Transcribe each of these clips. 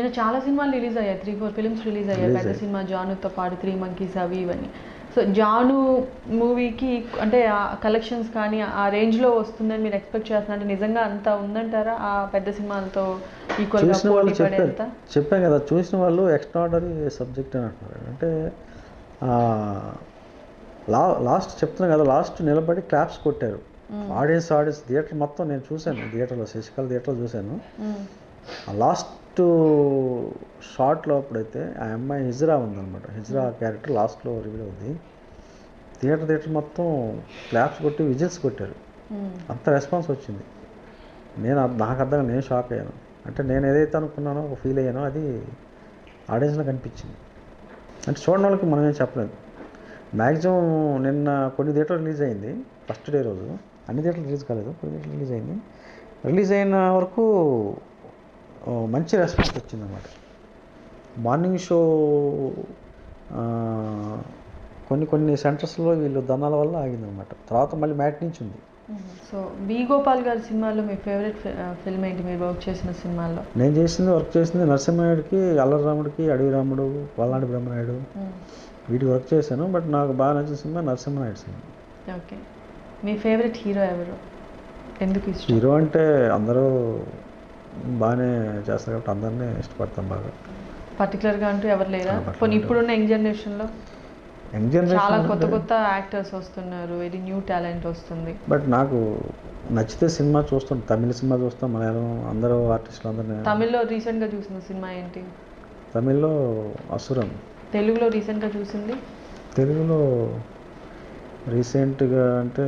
ఈయన చాలా సినిమాలు రిలీజ్ అయ్యాయి త్రీ ఫోర్ ఫిల్మ్స్ రిలీజ్ అయ్యాయి Release పెద్ద అయ్యాయి. సినిమా జానుతో పాటు త్రీ మంకీస్ అవి ఇవన్నీ సో జాను మూవీకి అంటే ఆ కలెక్షన్స్ కానీ ఆ రేంజ్లో వస్తుందని మీరు ఎక్స్పెక్ట్ చేస్తున్నారంటే నిజంగా అంత ఉందంటారా ఆ పెద్ద సినిమాలతో ఈక్వల్గా చూసిన వాళ్ళు పోటీ చెప్పారు పడేంత చెప్పాను కదా చూసిన వాళ్ళు ఎక్స్ట్రాడరీ సబ్జెక్ట్ అని అంటున్నారు అంటే ఆ, లా లాస్ట్ చెప్తున్నా కదా లాస్ట్ నిలబడి క్లాప్స్ కొట్టారు ఆడియన్స్ ఆడియన్స్ థియేటర్ మొత్తం నేను చూశాను థియేటర్లో శశికళ థియేటర్లో చూశాను మ్మ్. ఆ లాస్ట్ షార్ట్లో అప్పుడైతే ఆ అమ్మాయి హిజ్రా ఉందన్నమాట హిజ్రా క్యారెక్టర్ లాస్ట్లో రివీల్ అవుద్ది థియేటర్ థియేటర్ మొత్తం క్లాప్స్ కొట్టి విజిల్స్ కొట్టారు మ్మ్. అంత రెస్పాన్స్ వచ్చింది నేను అర్థ- నాకు అర్థం నేను షాక్ అయ్యాను అంటే నేను ఏదైతే అనుకున్నానో ఒక ఫీల్ అయ్యానో అది ఆడియన్స్లో కనిపించింది అంటే చూడని వాళ్ళకి మనం ఏం చెప్పలేదు మ్యాక్సిమం నిన్న కొన్ని థియేటర్ రిలీజ్ అయింది ఫస్ట్ డే రోజు అన్ని థియేటర్లు రిలీజ్ కాలేదు కొన్ని థియేటర్ రిలీజ్ అయింది రిలీజ్ అయిన వరకు ఆ, మంచి రెస్పాన్స్ వచ్చిందన్నమాట మార్నింగ్ షో ఆ, కొన్ని కొన్ని సెంటర్స్లో వీళ్ళు దన్నాల వల్ల ఆగిందనమాట తర్వాత మళ్ళీ మ్యాట్ నుంచి ఉంది సో వి గోపాల్ గారి సినిమాలో మీ ఫేవరెట్ ఫిల్మ్ ఏంటి మీరు వర్క్ చేసిన సినిమాల్లో నేను చేసింది వర్క్ చేసింది నరసింహనాయుడికి అల్లరి రాముడికి అడవి రాముడు పల్నాడు బ్రహ్మనాయుడు వీటి వర్క్ చేశాను బట్ నాకు బాగా నచ్చిన సినిమా నరసింహనాయుడు సినిమా ఓకే మీ ఫేవరెట్ హీరో ఎవరు ఎందుకు ఇష్టం హీరో అంటే అందరూ బాగానే చేస్తారు కాబట్టి అందరినీ ఇష్టపడతాం బాగా పర్టికులర్గా అంటూ ఎవరు లేరా particular కొన్ని ఇప్పుడున్న యంగ్ జనరేషన్లో యంగ్ చాలా కొత్త జనరేషన్ కొత్త యాక్టర్స్ వస్తున్నారు ఇది న్యూ టాలెంట్ వస్తుంది బట్ నాకు నచ్చితే సినిమా చూస్తాం తమిళ సినిమా చూస్తాం మలయాళం అందరూ ఆర్టిస్టులు అందరినీ తమిళ్లో రీసెంట్గా చూసిన సినిమా ఏంటి తమిళ్లో అసురం తెలుగులో రీసెంట్గా చూసింది తెలుగులో రీసెంట్గా అంటే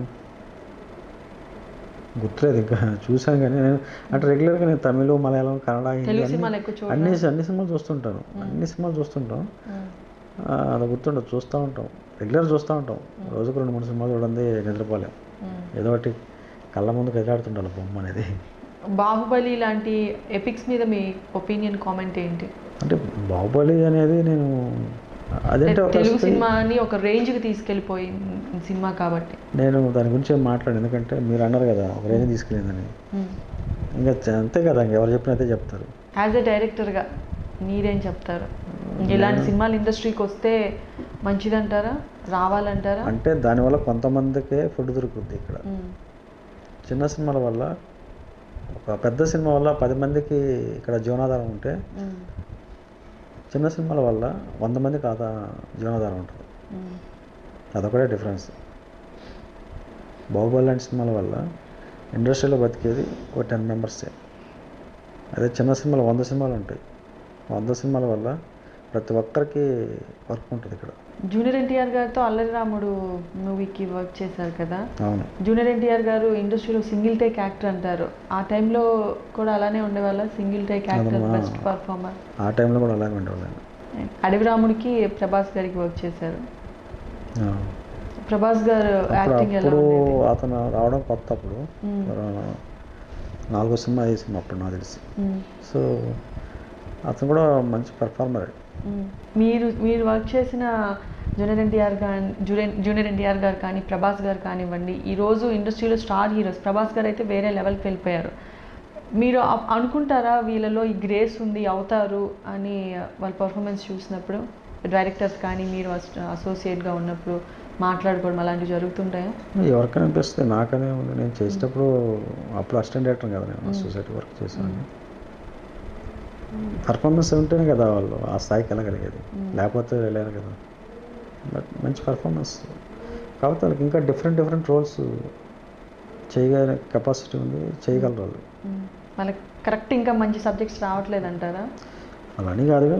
గుర్తులేదు ఇంకా చూశాను కానీ నేను అంటే రెగ్యులర్గా నేను తమిళ మలయాళం కన్నడ హిందీ తెలుగు అన్ని- సినిమాలు ఎక్కువ చూడరా? అన్ని అన్ని సినిమాలు చూస్తుంటాను అన్ని సినిమాలు చూస్తుంటాం మ్మ్. ఆ, అది గుర్తుండదు చూస్తూ ఉంటాం రెగ్యులర్ చూస్తూ ఉంటాం రోజుకు రెండు మూడు సినిమాలు చూడండి నిద్రపోలేం మ్మ్. ఏదో ఒకటి కళ్ళ ముందు కదిలాడుతుండాలి బొమ్మ అనేది బాహుబలి లాంటి ఎపిక్స్ మీద మీ ఒపీనియన్ కామెంట్ ఏంటి అంటే బాహుబలి అనేది నేను అదంటే ఒక తెలుగు స్త్రీ- సినిమాని ఒక రేంజ్కి తీసుకెళ్ళిపోయింది సినిమా కాబట్టి నేను దాని గురించి ఏం మాట్లాడాను ఎందుకంటే మీరు అన్నారు కదా ఒక రేంజ్ తీసుకెళ్ళిందని ఇంకా చ- అంతే కదా ఇంక ఎవరు చెప్పినా అయితే చెప్తారు యాజ్ ఎ డైరెక్టర్గా మీరేం చెప్తారు ఇలాంటి సినిమాలు ఇండస్ట్రీకి వస్తే మంచిదంటారా రావాలంటారా అంటే దానివల్ల కొంతమందికే ఫుడ్ దొరుకుతుంది ఇక్కడ మ్మ్. చిన్న సినిమాల వల్ల ఒక పెద్ద సినిమా వల్ల పది మందికి ఇక్కడ జీవనాధారం ఉంటే మ్మ్. చిన్న సినిమాల వల్ల వంద మందికి ఆదా జీవనాధారం ఉంటుంది మ్మ్. అదొకటే డిఫరెన్స్ బాహుబలి లాంటి సినిమాల వల్ల ఇండస్ట్రీలో బతికేది ఒక టెన్ మెంబర్సే అదే చిన్న సినిమాలు వంద సినిమాలు ఉంటాయి వంద సినిమాల వల్ల ప్రతి ఒక్కరికి వర్క్ ఉంటుంది ఇక్కడ జూనియర్ ఎన్టీఆర్ గారితో అల్లరి రాముడు మూవీకి వర్క్ చేశారు కదా అవును జూనియర్ ఎన్టీఆర్ గారు ఇండస్ట్రీలో సింగిల్ టేక్ యాక్టర్ అంటారు ఆ టైంలో కూడా అలానే ఉండేవాళ్ళ సింగిల్ టేక్ యాక్టర్ అవునమ్మా. బెస్ట్ పర్ఫార్మర్ ఆ టైంలో కూడా అలాగే ఉండేవాళ్ళని అడవి రాముడికి ప్రభాస్ గారికి వర్క్ చేశారు ఆ. ప్రభాస్ గారు అప్పుడు యాక్టింగ్ ఎలా అప్పుడు ఉండేది అతను రావడం కొత్త అప్పుడు మ్మ్. ఒక నాలుగో సినిమా ఐదు సినిమా అప్పుడు నాకు తెలిసి మ్మ్. సో అతను కూడా మంచి పర్ఫార్మర్ మ్మ్. మీరు మీరు వర్క్ చేసిన జూనియర్ ఎన్టీఆర్ కానీ జూనియర్ జూనియర్ ఎన్టీఆర్ గారు కానీ ప్రభాస్ గారు కానివ్వండి ఈరోజు ఇండస్ట్రీలో స్టార్ హీరోస్ ప్రభాస్ గారు అయితే వేరే లెవెల్కి వెళ్ళిపోయారు మీరు అ- అనుకుంటారా వీళ్ళలో ఈ గ్రేస్ ఉంది అవుతారు అని వాళ్ళ పర్ఫార్మెన్స్ చూసినప్పుడు డైరెక్టర్స్ కానీ మీరు అసోసియేట్గా ఉన్నప్పుడు మాట్లాడుకోవడం అలాంటివి జరుగుతుంటాయా ఎవరికైనా అనిపిస్తుంది నాకనే ఉంది నేను చేసేటప్పుడు అప్పుడు అసిస్టెంట్ డైరెక్టర్ కదా నేను సొసైటీ వర్క్ చేశాను పర్ఫార్మెన్స్ ఉంటేనే కదా వాళ్ళు ఆ స్థాయికి వెళ్ళగలిగేది లేకపోతే వెళ్ళారు కదా బట్ మంచి పర్ఫార్మెన్స్ కాకపోతే వాళ్ళకి ఇంకా డిఫరెంట్ డిఫరెంట్ రోల్స్ చేయగల కెపాసిటీ ఉంది చేయగలరు వాళ్ళు మ్మ్. వాళ్ళకి కరెక్ట్ ఇంకా మంచి సబ్జెక్ట్స్ రావట్లేదు అంటారా అలాని కాదుగా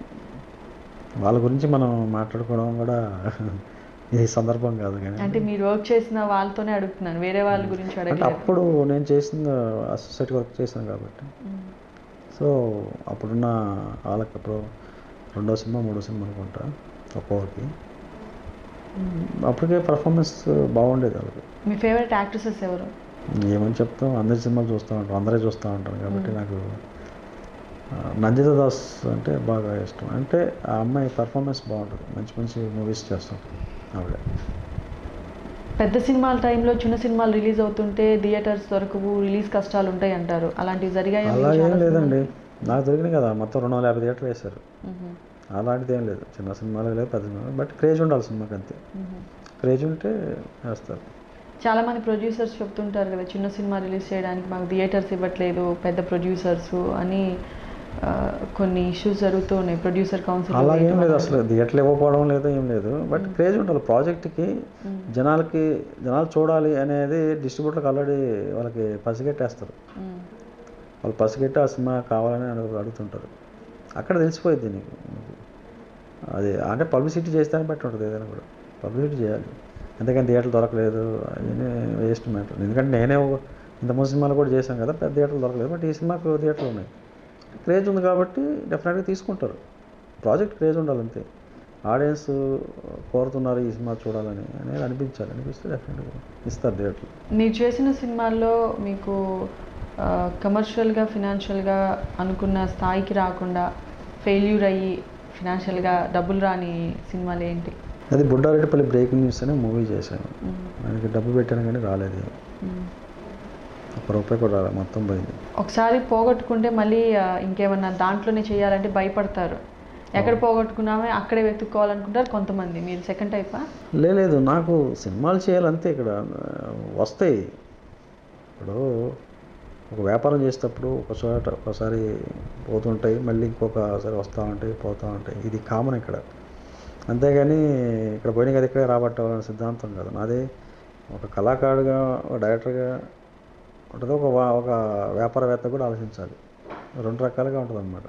వాళ్ళ గురించి మనం మాట్లాడుకోవడం కూడా ఈ సందర్భం కాదు కానీ అంటే మీరు వర్క్ చేసిన వాళ్ళతోనే అడుగుతున్నాను వేరే వాళ్ళ గురించి అంటే అడగలేదు అప్పుడు నేను చేసిన సొసైటీ వర్క్ చేశాను కాబట్టి మ్మ్. సో అప్పుడున్న వాళ్ళకి అప్పుడు రెండో సినిమా మూడో సినిమా అనుకుంటా ఒక్కొక్కరికి అప్పటికే పర్ఫార్మెన్స్ బాగుండేది వాళ్ళకి మీ ఫేవరెట్ యాక్ట్రెసెస్ ఎవరు ఏమని చెప్తాం అందరి సినిమాలు చూస్తూ ఉంటాం అందరే చూస్తూ ఉంటాను కాబట్టి నాకు ఆ, నందిత దాస్ అంటే బాగా ఇష్టం అంటే ఆ అమ్మాయి పర్ఫార్మెన్స్ బాగుంటుంది మంచి మంచి మూవీస్ చేస్తాం ఆవిడ పెద్ద సినిమాల టైంలో చిన్న సినిమాలు రిలీజ్ అవుతుంటే థియేటర్స్ దొరకవు రిలీజ్ కష్టాలు ఉంటాయి అంటారు అలాంటివి జరిగాయి అలా ఏం లేదండి నాకు దొరికినాయి కదా మొత్తం రెండు వందల యాభై థియేటర్లు వేశారు మ్మ్. అలాంటిది ఏం లేదు చిన్న సినిమాలు లేదు పెద్ద సినిమాలు బట్ క్రేజ్ ఉండాలి సినిమాకి అంతే మ్మ్. క్రేజ్ ఉంటే వేస్తారు చాలా మంది ప్రొడ్యూసర్స్ చెప్తుంటారు కదా చిన్న సినిమా రిలీజ్ చేయడానికి మాకు థియేటర్స్ ఇవ్వట్లేదు పెద్ద ప్రొడ్యూసర్స్ అని ఆ, కొన్ని ఇష్యూస్ జరుగుతూ ఉన్నాయి ప్రొడ్యూసర్ కౌన్సిల్ అలా ఏం లేదు అసలు థియేటర్లు ఇవ్వకపోవడం లేదు ఏం లేదు బట్ క్రేజ్ ఉండాలి ప్రాజెక్ట్కి జనాలకి జనాలు చూడాలి అనేది డిస్ట్రిబ్యూటర్కి ఆల్రెడీ వాళ్ళకి పసిగట్టేస్తారు వాళ్ళు పసిగట్టి ఆ సినిమా కావాలని అడుగు అడుగుతుంటారు అక్కడ తెలిసిపోయింది నీకు అది అంటే పబ్లిసిటీ చేస్తానే బట్టి ఉంటుంది ఏదైనా కూడా పబ్లిసిటీ చేయాలి అంతేకాని థియేటర్లు దొరకలేదు అవన్నీ వేస్ట్ మ్యాటర్ ఎందుకంటే నేనే ఒక- ఇంతమంది సినిమాలు కూడా చేశాను కదా పెద్ద థియేటర్లు దొరకలేదు బట్ ఈ సినిమాకు థియేటర్లు ఉన్నాయి క్రేజ్ ఉంది కాబట్టి డెఫినెట్గా తీసుకుంటారు ప్రాజెక్ట్ క్రేజ్ ఉండాలి అంతే ఆడియన్స్ కోరుతున్నారు ఈ సినిమా చూడాలని అనేది అనిపించాలి అనిపిస్తే డెఫినెట్గా ఇస్తారు థియేటర్లు మీరు చేసిన సినిమాల్లో మీకు కమర్షియల్గా ఫినాన్షియల్గా అనుకున్న స్థాయికి రాకుండా ఫెయిల్యూర్ అయ్యి ఫినాన్షియల్గా డబ్బులు రాని సినిమాలు ఏంటి అది బుడ్డారెడ్డిపల్లి బ్రేకింగ్ న్యూస్ అనే మూవీ చేశాను మ్మ్. ఆయనకి డబ్బు పెట్టాను కానీ రాలేదు మ్మ్. ఒక రూపాయి కూడా రాలేదు మొత్తం పోయింది ఒకసారి పోగొట్టుకుంటే మళ్ళీ ఆ, ఇంకేమన్నా దాంట్లోనే చేయాలంటే భయపడతారు ఎక్కడ పోగొట్టుకున్నామే అక్కడే వెతుక్కోవాలనుకుంటారు కొంతమంది మీరు సెకండ్ టైపా లే- లేదు నాకు సినిమాలు చేయాలంతే ఇక్కడ ఆ, వస్తాయి ఇప్పుడు ఒక వ్యాపారం చేసేటప్పుడు ఒక చోట ఒకసారి పోతుంటాయి మళ్ళీ ఇంకొకసారి వస్తూ ఉంటాయి పోతూ ఉంటాయి ఇది కామన్ ఇక్కడ అంతేగాని ఇక్కడ పోయిన కదా ఇక్కడే రాబట్టాలనే సిద్ధాంతం కాదు నాది ఒక కళాకారుడిగా ఒక డైరెక్టర్గా ఉంటుంది ఒక వా- ఒక వ్యాపారవేత్త కూడా ఆలోచించాలి రెండు రకాలుగా ఉంటుంది అనమాట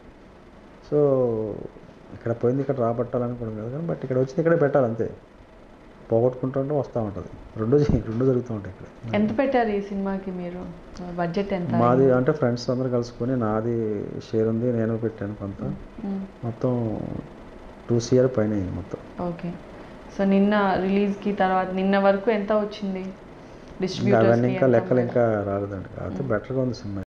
సో ఇక్కడ పోయింది ఇక్కడ రాబట్టాలనుకోవడం కాదు కానీ బట్ ఇక్కడ వచ్చింది ఇక్కడే పెట్టాలి అంతే పోగొట్టుకుంటుంటే వస్తూ ఉంటుంది రెండు జ- రెండు జరుగుతూ ఉంటాయి ఇక్కడ ఎంత పెట్టారు ఈ సినిమాకి మీరు బడ్జెట్ ఎంత మాది అంటే ఫ్రెండ్స్ అందరు కలుసుకొని నాది షేర్ ఉంది నేను పెట్టాను కొంత మ్మ్. మొత్తం టూ సిఆర్ పైన అయింది మొత్తం ఓకే సో నిన్న రిలీజ్కి తర్వాత నిన్న వరకు ఎంత వచ్చింది ఇంకా డిస్ట్రిబ్యూటర్స్ అవన్నీ ఇంకా లెక్కలు ఇంకా రాలేదండి కాకపోతే బెటర్గా ఉంది సినిమా